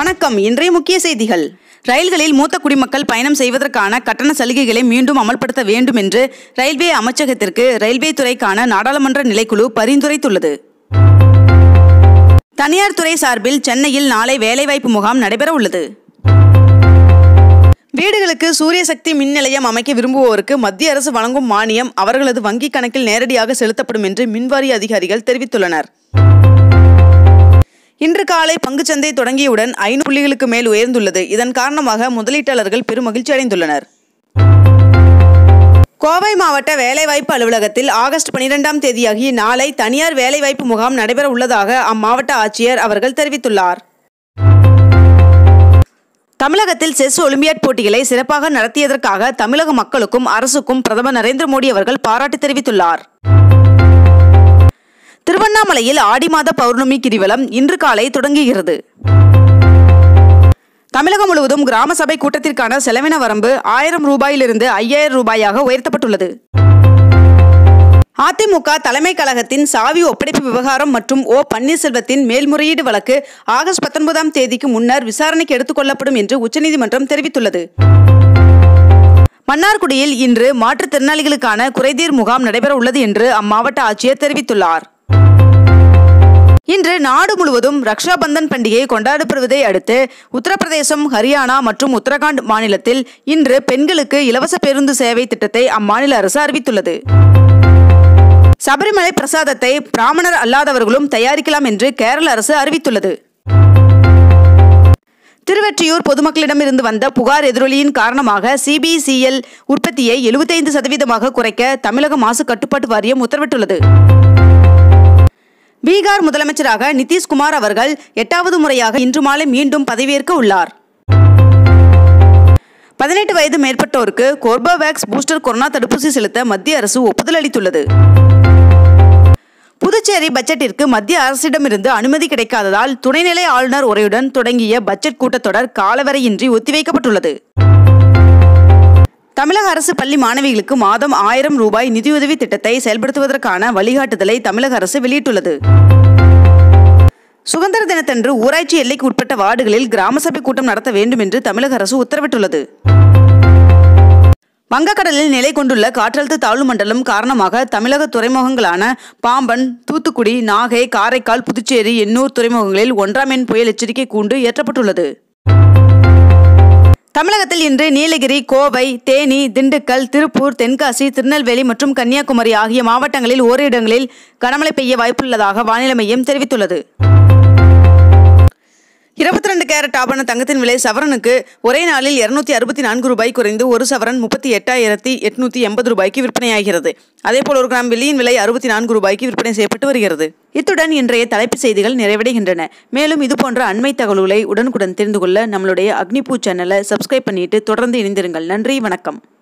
வணக்கம் இன்றைய முக்கிய செய்திகள் ரயில்களில் மூத்த குடிமக்கள் பயணம் செய்வதற்கான கட்டண சலுகைகளை மீண்டும் அமல்படுத்த வேண்டும் என்று ரயில்வே அமைச்சகத்திற்கு ரயில்வே துறைக்கான நாடாளுமன்ற நிலைக்குழு பரிந்துரைத்துள்ளது தனியார் துறை சார்பில் சென்னையில் நாளை வேலைவாய்ப்பு முகாம் நடைபெற உள்ளது வீடுகளுக்கு சூரிய சக்தி மின் நிலையம் அமைக்க விரும்புவோருக்கு மத்திய அரசு வழங்கும் மானியம் அவர்களது வங்கிக் கணக்கில் நேரடியாக செலுத்தப்படும் என்று மின்வாரிய அதிகாரிகள் தெரிவித்துள்ளனர் இன்று காலை பங்குச்சந்தை தொடங்கியவுடன் ஐநூறு புள்ளிகளுக்கு மேல் உயர்ந்துள்ளது இதன் காரணமாக முதலீட்டாளர்கள் பெரும் மகிழ்ச்சி அடைந்துள்ளனர் கோவை மாவட்ட வேலைவாய்ப்பு அலுவலகத்தில் ஆகஸ்ட் பனிரெண்டாம் தேதியாகிய நாளை தனியார் வேலைவாய்ப்பு முகாம் நடைபெற உள்ளதாக அம்மாவட்ட ஆட்சியர் அவர்கள் தெரிவித்துள்ளார் தமிழகத்தில் செஸ் ஒலிம்பியாட் போட்டிகளை சிறப்பாக நடத்தியதற்காக தமிழக மக்களுக்கும் அரசுக்கும் பிரதமர் நரேந்திர மோடி அவர்கள் பாராட்டு தெரிவித்துள்ளார் திருவண்ணாமலையில் ஆடி மாத பௌர்ணமி கிரிவலம் இன்று காலை தொடங்குகிறது தமிழகம் முழுவதும் கிராம சபை கூட்டத்திற்கான செலவின வரம்பு ஆயிரம் ரூபாயிலிருந்து ஐயாயிரம் ரூபாயாக உயர்த்தப்பட்டுள்ளது அதிமுக தலைமை கழகத்தின் சாவி ஒப்படைப்பு விவகாரம் மற்றும் ஓ பன்னீர்செல்வத்தின் மேல்முறையீடு வழக்கு ஆகஸ்ட் பத்தொன்பதாம் தேதிக்கு முன்னர் விசாரணைக்கு எடுத்துக் கொள்ளப்படும் என்று உச்சநீதிமன்றம் தெரிவித்துள்ளது மன்னார்குடியில் இன்று மாற்றுத்திறனாளிகளுக்கான குறைதீர் முகாம் நடைபெற உள்ளது என்று அம்மாவட்ட ஆட்சியர் தெரிவித்துள்ளார் இன்று நாடு முழுவதும் ரக்ஷா பந்தன் பண்டிகை கொண்டாடப்படுவதை அடுத்து உத்தரப்பிரதேசம் ஹரியானா மற்றும் உத்தரகாண்ட் மாநிலத்தில் இன்று பெண்களுக்கு இலவச பேருந்து சேவை திட்டத்தை அம்மாநில அரசு அறிவித்துள்ளது சபரிமலை பிரசாதத்தை பிராமணர் அல்லாதவர்களும் தயாரிக்கலாம் என்று கேரள அரசு அறிவித்துள்ளது திருவெற்றியூர் பொதுமக்களிடமிருந்து வந்த புகார் எதிரொலியின் காரணமாக சிபிசிஎல் உற்பத்தியை எழுபத்தைந்து சதவீதமாக குறைக்க தமிழக மாசு கட்டுப்பாட்டு வாரியம் உத்தரவிட்டுள்ளது பீகார் முதலமைச்சராக நிதிஷ்குமார் அவர்கள் எட்டாவது முறையாக இன்று மாலை மீண்டும் பதவியேற்க உள்ளார் பதினெட்டு வயது மேற்பட்டோருக்கு கோர்போவேக்ஸ் பூஸ்டர் கொரோனா தடுப்பூசி செலுத்த மத்திய அரசு ஒப்புதல் அளித்துள்ளது புதுச்சேரி பட்ஜெட்டிற்கு மத்திய அரசிடமிருந்து அனுமதி கிடைக்காததால் துணைநிலை ஆளுநர் உரையுடன் தொடங்கிய பட்ஜெட் கூட்டத்தொடர் காலவரையின்றி ஒத்திவைக்கப்பட்டுள்ளது தமிழக அரசு பள்ளி மாணவிகளுக்கு மாதம் ஆயிரம் ரூபாய் நிதியுதவி திட்டத்தை செயல்படுத்துவதற்கான வழிகாட்டுதலை தமிழக அரசு வெளியிட்டுள்ளது சுதந்திர தினத்தன்று ஊராட்சி எல்லைக்கு உட்பட்ட வார்டுகளில் கிராம சபை கூட்டம் நடத்த வேண்டும் என்று தமிழக அரசு உத்தரவிட்டுள்ளது வங்கக்கடலில் நிலை கொண்டுள்ள காற்றழுத்த தாழ்வு மண்டலம் காரணமாக தமிழக துறைமுகங்களான பாம்பன் தூத்துக்குடி நாகை காரைக்கால் புதுச்சேரி எண்ணூர் துறைமுகங்களில் ஒன்றாம் எண் புயல் எச்சரிக்கை கூண்டு ஏற்றப்பட்டுள்ளது தமிழகத்தில் இன்று நீலகிரி கோவை தேனி திண்டுக்கல் திருப்பூர் தென்காசி திருநெல்வேலி மற்றும் கன்னியாகுமரி ஆகிய மாவட்டங்களில் ஓரிரு இடங்களில் கனமழை பெய்ய வாய்ப்புள்ளதாக வானிலை மையம் தெரிவித்துள்ளது இருபத்தி ரெண்டு கேரட் ஆபரண தங்கத்தின் விலை சவரனுக்கு ஒரே நாளில் இருநூத்தி அறுபத்தி நான்கு ரூபாய் குறைந்து ஒரு சவரன் முப்பத்தி எட்டாயிரத்தி எட்நூத்தி எண்பது ரூபாய்க்கு விற்பனையாகிறது அதேபோல் ஒரு கிராம் வெள்ளியின் விலை அறுபத்தி நான்கு ரூபாய்க்கு விற்பனை செய்யப்பட்டு வருகிறது இத்துடன் இன்றைய தலைப்புச் செய்திகள் நிறைவடைகின்றன மேலும் இதுபோன்ற அண்மை தகவல்களை உடனுக்குடன் தெரிந்து கொள்ள நம்மளுடைய அக்னிபூ சேனலை சப்ஸ்கிரைப் பண்ணிட்டு தொடர்ந்து இணைந்திருங்கள் நன்றி வணக்கம்